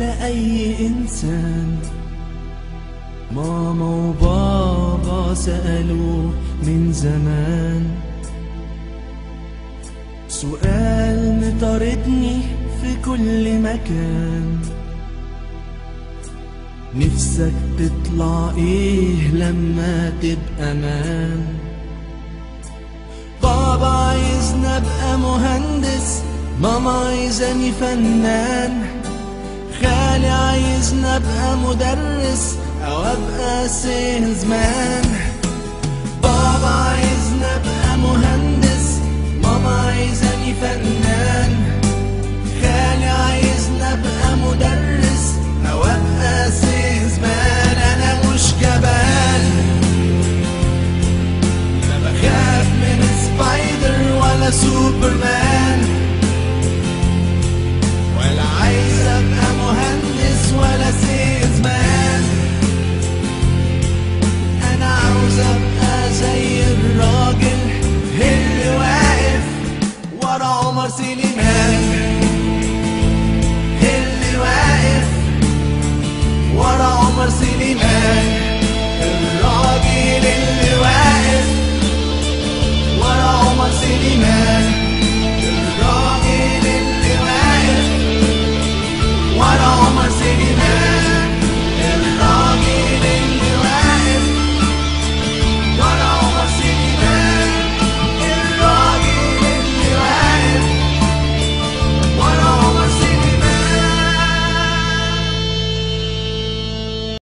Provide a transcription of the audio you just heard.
لأي إنسان ماما وبابا سألوه من زمان سؤال مطاردني في كل مكان نفسك تطلع ايه لما تبقى مان بابا عايزني ابقى مهندس ماما عايزاني فنان خالي عايزني ابقى مدرس او ابقى سيلز مان بابا عايزني ابقى مهندس ماما عايزاني فنان